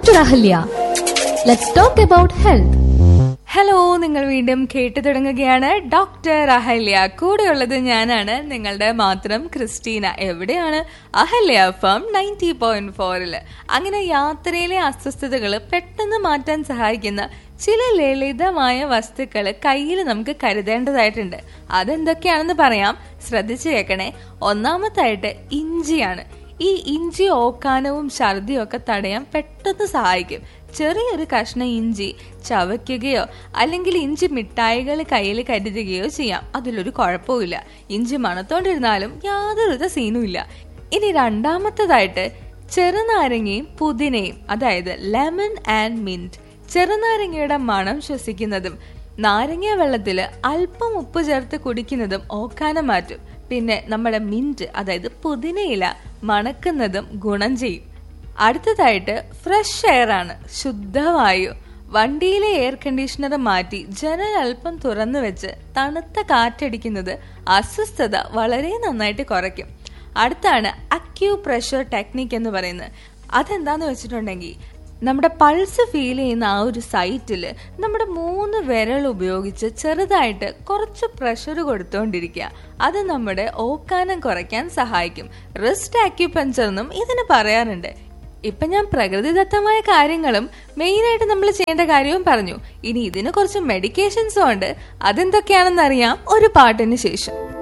doctor Ahalya let's talk about health hello നിങ്ങൾ വീണ്ടും കേട്ടു തുടങ്ങുകയാണ് ഡോക്ടർ അഹല്യ കൂടെയുള്ളത് ഞാനാണ് നിങ്ങളുടെ മാത്രം ക്രിസ്റ്റീന എവിടെയാണ് അഹല്യ ഫം നയൻറ്റി പോയിന്റ് ഫോറിൽ അങ്ങനെ യാത്രയിലെ അസ്വസ്ഥതകൾ പെട്ടെന്ന് മാറ്റാൻ സഹായിക്കുന്ന ചില ലളിതമായ വസ്തുക്കൾ കയ്യിൽ നമുക്ക് കരുതേണ്ടതായിട്ടുണ്ട് അതെന്തൊക്കെയാണെന്ന് പറയാം ശ്രദ്ധിച്ചു കേൾക്കണേ ഒന്നാമത്തായിട്ട് ഇഞ്ചിയാണ് ഈ ഇഞ്ചി ഓക്കാനവും ഛർദിയും ഒക്കെ തടയാൻ പെട്ടെന്ന് സഹായിക്കും ചെറിയൊരു കഷ്ണം ഇഞ്ചി ചവയ്ക്കുകയോ അല്ലെങ്കിൽ ഇഞ്ചി മിഠായികൾ കയ്യിൽ കരുതുകയോ ചെയ്യാം അതിലൊരു കുഴപ്പമില്ല ഇഞ്ചി മണത്തോണ്ടിരുന്നാലും യാതൊരുവിധ സീനും ഇല്ല ഇനി രണ്ടാമത്തതായിട്ട് ചെറുനാരങ്ങയും പുതിനയും അതായത് ലെമൺ ആൻഡ് മിന്റ് ചെറുനാരങ്ങയുടെ മണം ശ്വസിക്കുന്നതും നാരങ്ങ വെള്ളത്തിൽ അല്പം ഉപ്പ് ചേർത്ത് കുടിക്കുന്നതും ഓക്കാനം മാറ്റും പിന്നെ നമ്മുടെ മിന്റ് അതായത് പുതിനയില മണക്കുന്നതും ഗുണം ചെയ്യും അടുത്തതായിട്ട് ഫ്രഷ് എയർ ആണ് ശുദ്ധവായു വണ്ടിയിലെ എയർ കണ്ടീഷണർ മാറ്റി ജനൽ അല്പം തുറന്നു വെച്ച് തണുത്ത കാറ്റടിക്കുന്നത് അസ്വസ്ഥത വളരെ നന്നായിട്ട് കുറയ്ക്കും അടുത്താണ് അക്യൂ പ്രഷർ ടെക്നിക് എന്ന് പറയുന്നത് അതെന്താന്ന് വെച്ചിട്ടുണ്ടെങ്കിൽ നമ്മുടെ പൾസ് ഫീൽ ചെയ്യുന്ന ആ ഒരു സൈറ്റിൽ നമ്മുടെ മൂന്ന് വിരൽ ഉപയോഗിച്ച് ചെറുതായിട്ട് കുറച്ച് പ്രഷർ കൊടുത്തുകൊണ്ടിരിക്കുക അത് നമ്മുടെ ഓക്കാനം കുറയ്ക്കാൻ സഹായിക്കും റിസ്റ്റ് ആക്യുപഞ്ചർ എന്നും ഇതിന് പറയാറുണ്ട് ഇപ്പൊ ഞാൻ പ്രകൃതിദത്തമായ കാര്യങ്ങളും മെയിനായിട്ട് നമ്മൾ ചെയ്യേണ്ട കാര്യവും പറഞ്ഞു ഇനി ഇതിന് കുറച്ച് മെഡിക്കേഷൻസും ഉണ്ട് അതെന്തൊക്കെയാണെന്ന് അറിയാം ഒരു പാട്ടിന് ശേഷം